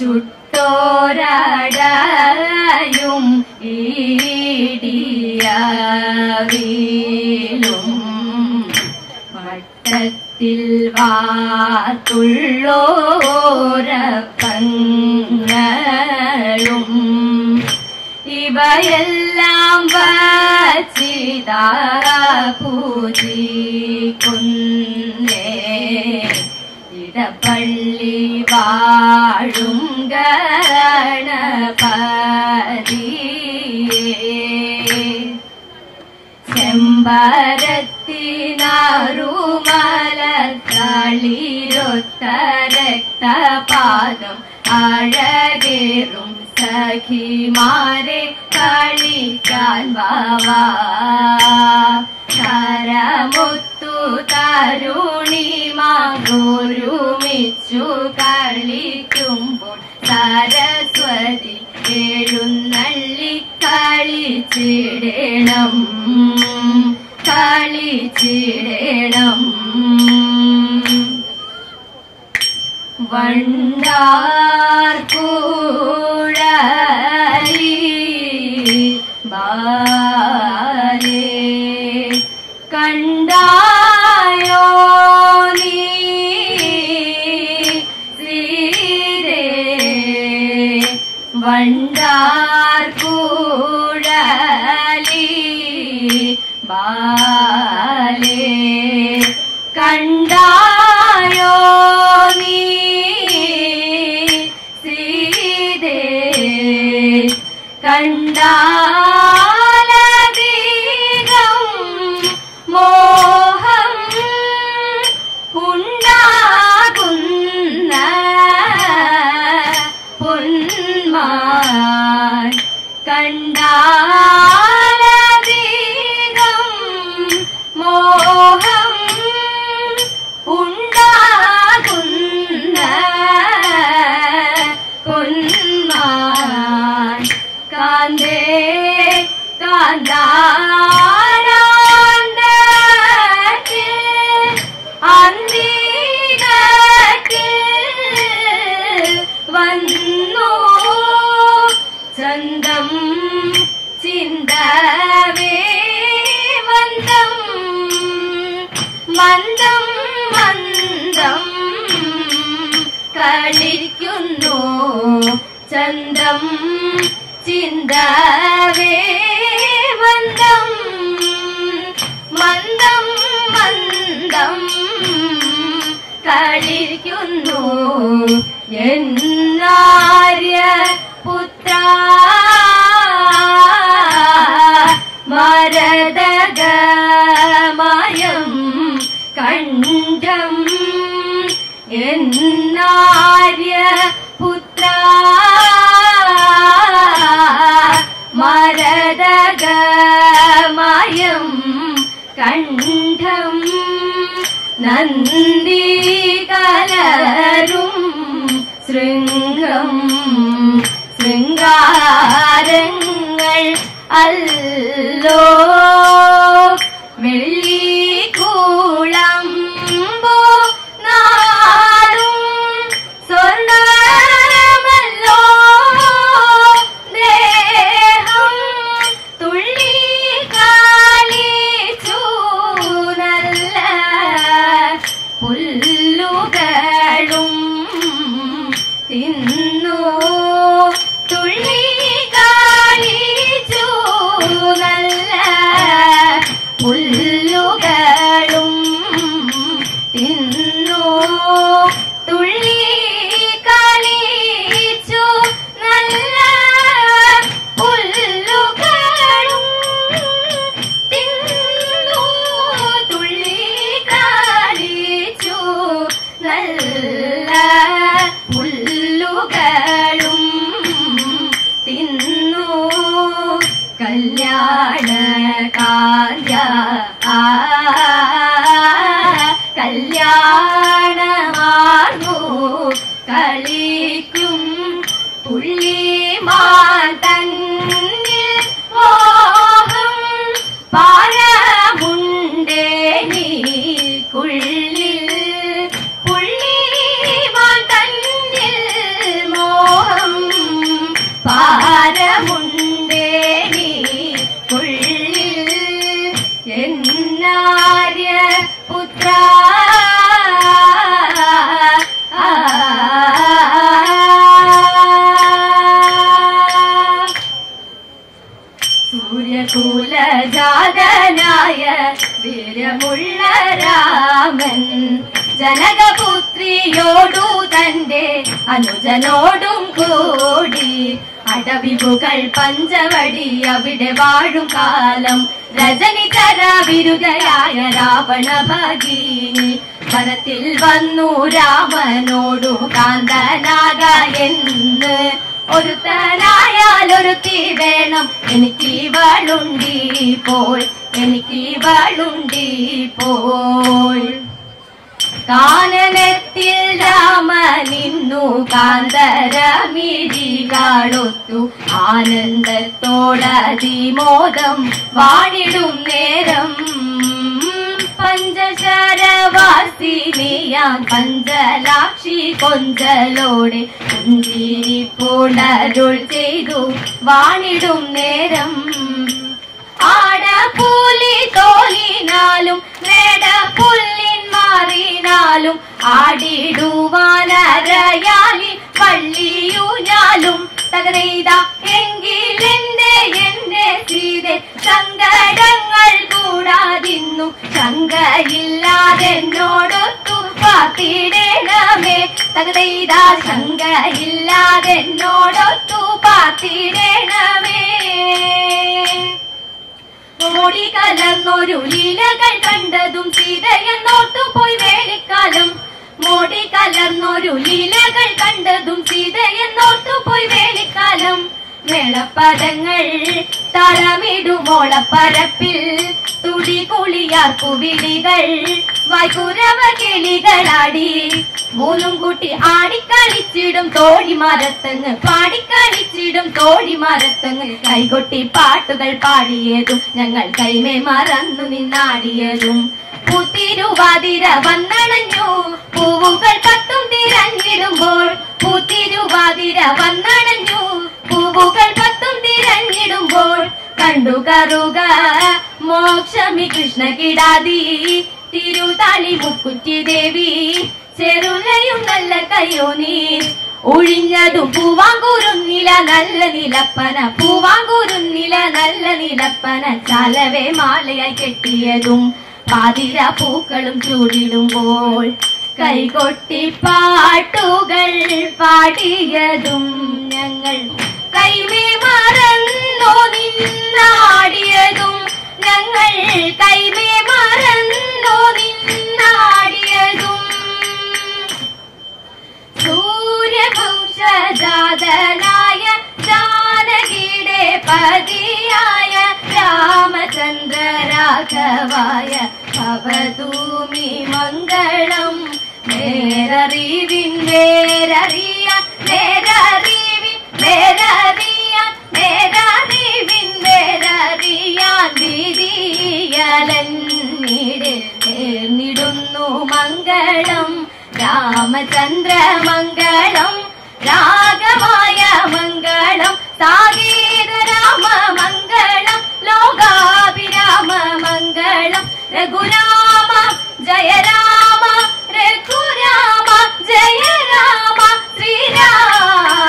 ചുട്ടോരടയും ഈടിയവിലും വട്ടത്തിൽ വാത്തുള്ളോരപ്പങ്ങളും ഇവയെല്ലാം വച്ചിതാ പൂജിക്കുന്നേ ഇടപ്പള്ളി വാഴും ഗണപതിയേ ചെമ്പരത്തിനാറുമലത്തളിരൊത്ത രക്തപാദം അഴകേറും സഖിമാരെ കളിക്കാൻ വാവാ കരമുത്തു തരുണിമാരുമിച്ചു കളിക്കുമ്പോൾ സരസ്വതി എഴുന്നള്ളി കളിച്ചിടണം കളിച്ചിടണം വണ്ടാർ കൂഴലി ബാലേ കണ്ടായോ നീ ശ്രീരേ വണ്ടാർ കൂഴലി ബാലേ കണ്ടായോ നീ സീതേ കണ്ടാലധികം മോഹം ഉണ്ടാകുന്ന പൊന്മാൻ കണ്ടാലധികം മോഹം ഉണ്ടാകുന്ന പൊന്മാൻ കാന്തേ കാന്താരാന്തേ അന്തികത്തിൽ വന്നു ചന്തം ചിന്തവേ വന്തം മന്ദം മന്ദം കളിക്കുന്നു ചന്തം ചിന്തവേ വന്തം മന്ദം മന്ദം കളിക്കുന്നു എന്നാര്യ പുത്ര മരതകമയം കണ്ഠം എന്നാര്യ പുത്ര മരതകമയം കണ്ഠം നന്ദി കലരും ശൃംഗം ശൃംഗാരങ്ങൾ അല്ലോ വെള്ളിക്കൂളമ്പോ നാടും സ്വർണ്ണമല്ലോ ദേഹം തുള്ളി കാളിച്ചു നല്ല പുല്ലുകളും തിന്നു തുള്ളി കാളിച്ചു നല്ല പുല്ലുകളും തിന്നു തുള്ളി കളിച്ചു നല്ല പുല്ലുകളും തിന്നു തുള്ളി കളിച്ചു നല്ല പുല്ലുകളും തിന്നു കല്യാണ കാര്യ ആ കല്യാണമാർന്നു കളിക്കും പുള്ളിമാൻ തന്നിൽ മോഹം പാരമുണ്ടേ നീക്കുള്ളിൽ പുള്ളിമാൻ തന്നിൽ മോഹം ജനകപുത്രിയോടു തന്റെ അനുജനോടും കൂടി അടവിപുകൾ പഞ്ചവടി അവിടെ വാഴും കാലം രജനികര വിരുദ്ധയായ രാവണ ഭഗീനി വനത്തിൽ വന്നു രാമനോടു കാന്തനാക എന്ന് ഒരുത്തനായാൽ ഒരുത്തി വേണം എനിക്ക് ഇവളുണ്ടി പോൾ എനിക്ക് ഇവളുണ്ടി പോൾ കാനനത്തിൽ രാമനിന്നു കാന്തരമിഴികളൊത്തു ആനന്ദത്തോടതിമോദം വാണിടും നേരം പഞ്ചശരവാസിനിയാം പഞ്ചലാക്ഷി കൊഞ്ചലോടെ പുഞ്ചിരി പുണരുൾ ചെയ്തു വാണിടും നേരം ആടപ്പൂലി തോലിനാലും നേട പുല്ലിൻ മാറിനാലും ആടിടുവാനരയാലി പള്ളിയൂഞ്ഞാലും തകരെയ്ത എങ്കിലെന്റെ എന്റെ സീതെ സങ്കടങ്ങൾ കൂടാതിന്നു ശങ്കയില്ലാതെന്നോടൊത്തു പാത്തിടേണമേ തകരെയ്ത ശങ്കയില്ലാതെന്നോടൊത്തു പാത്തിടേണമേ ഓടി കലർന്നൊരു ലീലകൾ കണ്ടതും സീതയെന്നോർത്തു പോയി വേലിക്കാലം മോടി കലർന്നൊരു ലീലകൾ കണ്ടതും സീതയെന്നോർത്തു പോയി വേലിക്കാലം മേളപ്പദങ്ങൾ തളമിടുമോളപ്പരപ്പിൽ തുടി കുളിയാർക്കു വിളികൾ വായ്ക്കുരവ കിളികളാടി മൂന്നും കൂട്ടി ആടിക്കളിച്ചിടും തോഴിമാരത്തങ്ങ് പാടിക്കളിച്ചിടും തോഴിമാരത്തങ്ങ് കൈകൊട്ടി പാട്ടുകൾ പാടിയതും ഞങ്ങൾ കൈമേ മറന്നു നിന്നാടിയതും പൂത്തിരുവാതിര വന്നണഞ്ഞു പൂവുകൾ പത്തും തിരഞ്ഞിടുമ്പോൾ പൂത്തിരുവാതിര വന്നണഞ്ഞു പൂവുകൾ പത്തും തിരഞ്ഞിടുമ്പോൾ കണ്ടു കറുക മോക്ഷമി കൃഷ്ണ കിടാതി തിരുതാളി മുക്കുറ്റി ദേവി ചെറുലയും നല്ല കയ്യോ നീ ഒഴിഞ്ഞതും പൂവാങ്കൂരുന്നില നല്ല നിലപ്പന പൂവാങ്കൂരുന്നില നല്ല നിലപ്പന ചാലവേ മാലയായി കെട്ടിയതും പാതിര പൂക്കളും ചൂടിടുമ്പോൾ കൈകൊട്ടി പാട്ടുകൾ പാടിയതും ഞങ്ങൾ കൈമേ മറന്നോ നിന്നാടിയതും ഞങ്ങൾ കൈമേ മറന്നോ നിന്നാടിയതും സൂര്യഭൂഷജാതനായ ജാനകിയുടെ പതിയായ രാമചന്ദ്ര രാഘവായ ഭവതൂമി മംഗളം നേരറിവിൻ വേരറിയാൻ നേരറിവിൻ വേരറിയാൻ നേരറിവിൻ വേരറിയാൻ വിധിയലന്നിടെ നേർന്നിടുന്നു മംഗളം രാമചന്ദ്ര മംഗളം രാഘവായ മംഗളം സാഗീത രാമ മംഗളം ലോകാഭിരാമ മംഗളം രഘുരാമ ജയ രാമ രഘുരാമ ജയ രാമ ശ്രീരാമ